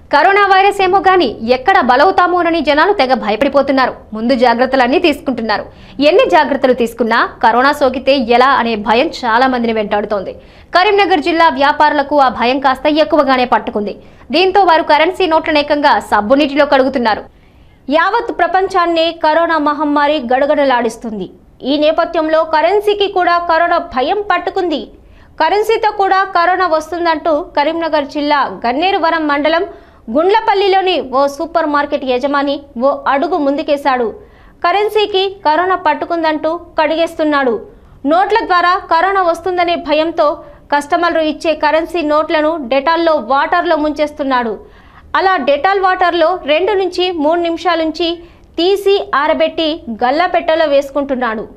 corona virus ఏమో గాని ఎక్కడ బలవుతామోనని జనాలు తెగ భయపడిపోతున్నారు ముందు జాగ్రత్తలన్నీ తీసుకుంటున్నారు ఎన్ని జాగ్రత్తలు తీసుకున్నా కరోనా సోకితే ఎలా అనే భయం చాలా మందిని వెంటాడుతోంది కరీంనగర్ జిల్లా వ్యాపారులకు ఆ భయం కాస్త ఎక్కువగానే పట్టుకుంది దీంతో వారు కరెన్సీ నోట్లనేకంగా సబ్బు నీటిలో కడుగుతున్నారు యావత్ ప్రపంచాన్నే కరోనా మహమ్మారి గడగడలాడిస్తుంది ఈ నేపథ్యంలో కరెన్సీకి కూడా కరోనా భయం పట్టుకుంది కరెన్సీతో కూడా కరోనా వస్తుందంటూ కరీంనగర్ జిల్లా గన్నేరువరం మండలం గుండ్లపల్లిలోని ఓ సూపర్ మార్కెట్ యజమాని ఓ అడుగు ముందుకేశాడు కరెన్సీకి కరోనా పట్టుకుందంటూ కడిగేస్తున్నాడు నోట్ల ద్వారా కరోనా వస్తుందనే భయంతో కస్టమర్లు ఇచ్చే కరెన్సీ నోట్లను డెటాల్లో వాటర్లో ముంచేస్తున్నాడు అలా డెటాల్ వాటర్లో రెండు నుంచి మూడు నిమిషాల నుంచి తీసి ఆరబెట్టి గల్లా పెట్టెలో వేసుకుంటున్నాడు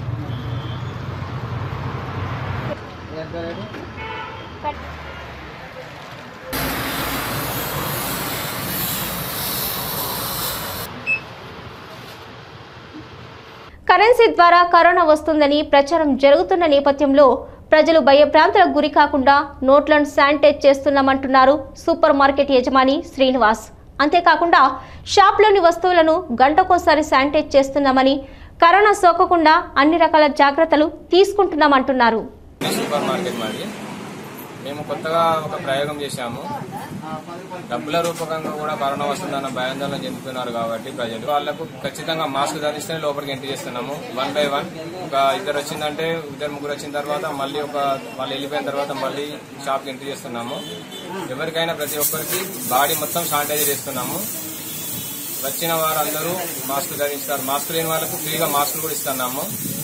కరెన్సీ ద్వారా కరోనా వస్తుందని ప్రచారం జరుగుతున్న నేపథ్యంలో ప్రజలు భయభ్రాంతులకు గురి కాకుండా నోట్లను శానిటైజ్ చేస్తున్నామంటున్నారు సూపర్ మార్కెట్ యజమాని శ్రీనివాస్ అంతేకాకుండా షాప్లోని వస్తువులను గంటకోసారి శానిటైజ్ చేస్తున్నామని కరోనా సోకకుండా అన్ని రకాల జాగ్రత్తలు తీసుకుంటున్నామంటున్నారు సూపర్ మార్కెట్ మాది మేము కొత్తగా ఒక ప్రయోగం చేశాము డబ్బుల రూపకంగా కూడా కరోనా వస్తుందన్న భయాందోళన చెందుతున్నారు కాబట్టి ప్రజలు వాళ్లకు ఖచ్చితంగా మాస్క్ ధరిస్తేనే లోపలికి ఎంట్రీ చేస్తున్నాము వన్ బై వన్ ఒక ఇద్దరు వచ్చిందంటే ఇద్దరు ముగ్గురు వచ్చిన తర్వాత మళ్ళీ ఒక వాళ్ళు వెళ్ళిపోయిన తర్వాత మళ్ళీ షాప్కి ఎంట్రీ చేస్తున్నాము ఎవరికైనా ప్రతి ఒక్కరికి బాడీ మొత్తం శానిటైజర్ చేస్తున్నాము వచ్చిన వారందరూ మాస్క్ ధరిస్తారు మాస్క్ లేని వాళ్ళకు ఫ్రీగా మాస్కులు కూడా ఇస్తున్నాము